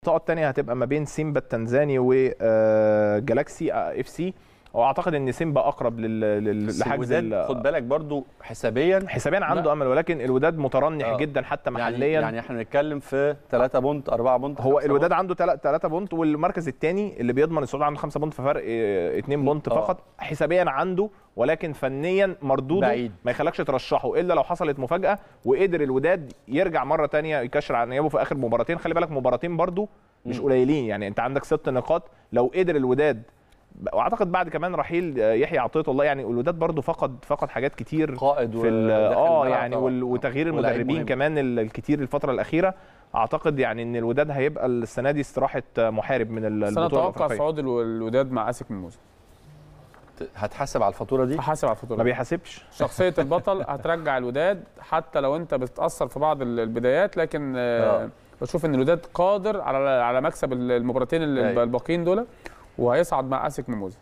الطاقه الثانيه هتبقى ما بين سيمبا التنزاني وجالاكسي اف سي واعتقد ان سيمبا اقرب لل- لل- بس لحجز الوداد ال- خد بالك برضو حسابيا حسابيا عنده امل ولكن الوداد مترنح آه. جدا حتى يعني محليا يعني احنا بنتكلم في 3 بونت 4 بونت هو 5 الوداد عنده 3 بونت والمركز الثاني اللي بيضمن الصعود عنده 5 بونت ففرق 2 بونت آه. فقط حسابيا عنده ولكن فنيا مردوده بعيد. ما يخلكش ترشحه الا لو حصلت مفاجاه وقدر الوداد يرجع مره تانية يكشر عن نيابه في اخر مباراتين خلي بالك مباراتين برضو مش مم. قليلين يعني انت عندك ست نقاط لو قدر الوداد واعتقد بعد كمان رحيل يحيى عطيه الله يعني الوداد برضو فقد فقد حاجات كتير قائد في ال- وداخل اه الملعب يعني طبعاً. وال- وتغيير ولاعب المدربين مهم. كمان ال- الكتير الفتره الاخيره اعتقد يعني ان الوداد هيبقى السنه دي استراحه محارب من ال- بس انا البطوله اتوقع الافريقيه صعود الو- الوداد مع اسك ميموزا هتحاسب على الفاتوره دي هحاسب على الفاتوره ما دي. بيحاسبش شخصيه البطل هترجع الوداد حتى لو انت بتتاثر في بعض ال- البدايات لكن آه. آه، بشوف ان الوداد قادر على على مكسب ال- المباراتين ال- أيوة. الباقيين دول وهيصعد مع اسك ميموزا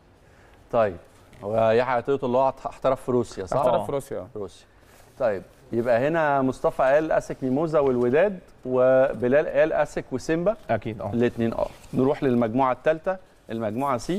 طيب ويحيى عطيه الله احت- احترف في روسيا صح؟ احترف في روسيا في روسيا طيب يبقى هنا مصطفى قال اسك ميموزا والوداد وبلال قال اسك وسيمبا اكيد اه الاثنين اه نروح للمجموعه الثالثه المجموعه سي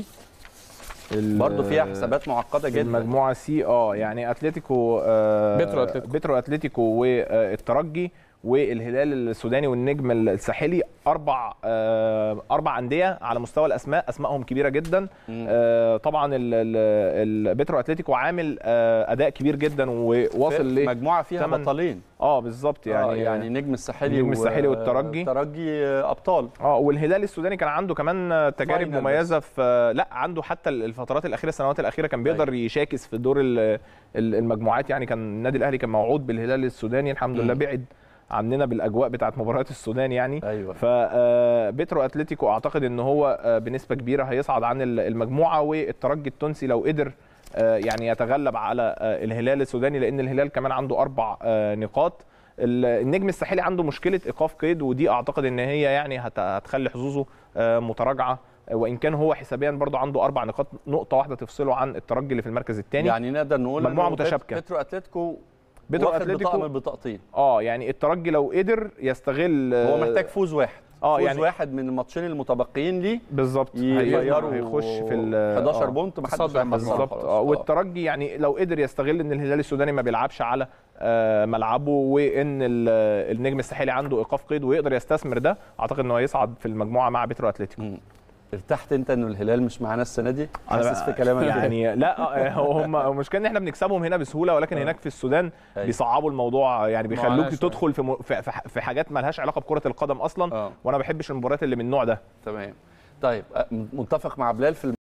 ال- برضه فيها حسابات معقده جدا المجموعه سي اه يعني اتلتيكو آه بيترو أتلتيكو. بيترو اتلتيكو والترجي والهلال السوداني والنجم الساحلي اربع آه اربع انديه على مستوى الاسماء اسمائهم كبيره جدا مم. آه طبعا ال- ال- البيترو اتلتيكو عامل آه اداء كبير جدا وواصل ل مجموعه فيها تمن- بطلين اه بالظبط يعني يعني يعني نجم الساحلي نجم و- الساحلي والترجي. الترجي ابطال اه والهلال السوداني كان عنده كمان تجارب فاينل مميزه في لا عنده حتى الفترات الاخيره السنوات الاخيره كان بيقدر يشاكس في دور ال- ال- المجموعات يعني كان النادي الاهلي كان موعود بالهلال السوداني الحمد لله مم. بعد عننا بالاجواء بتاعت مباريات السودان يعني ايوه فبيترو اتلتيكو اعتقد ان هو آه، بنسبه كبيره هيصعد عن ال- المجموعه والترجي التونسي لو قدر آه، يعني يتغلب على آه، الهلال السوداني لان الهلال كمان عنده اربع آه، نقاط ال- النجم الساحلي عنده مشكله ايقاف قيد ودي اعتقد ان هي يعني هت- هتخلي حظوظه آه، متراجعه آه، وان كان هو حسابيا برضه عنده اربع نقاط نقطه واحده تفصله عن الترجي اللي في المركز الثاني يعني نقدر نقول مجموعة إنه بيت- متشابكة. بيترو اتلتيكو بيترو واخد بطاقه اتلتيكو من البطاقتين اه يعني الترجي لو قدر يستغل هو آه، محتاج فوز واحد اه فوز يعني واحد من الماتشين المتبقيين ليه بالظبط يغيروا هيخش في ال 11 آه. بونت ما حدش تصدر هيخسره بالظبط خلاص. اه والترجي يعني لو قدر يستغل ان الهلال السوداني ما بيلعبش على آه، ملعبه وان ال- النجم الساحلي عنده ايقاف قيد ويقدر يستثمر ده اعتقد انه هيصعد في المجموعه مع بيترو اتلتيكو مم. ارتحت انت انه الهلال مش معانا السنه دي أنا حاسس بقى- في كلامك يعني يعني لا آه، هو هم المشكله ان احنا بنكسبهم هنا بسهوله ولكن آه. هناك في السودان أيوة. بيصعبوا الموضوع يعني بيخلوك معلش. تدخل في م- في في- في حاجات ما لهاش علاقه بكره القدم اصلا اه وانا ما بحبش المباريات اللي من النوع ده تمام طيب أه، متفق مع بلال في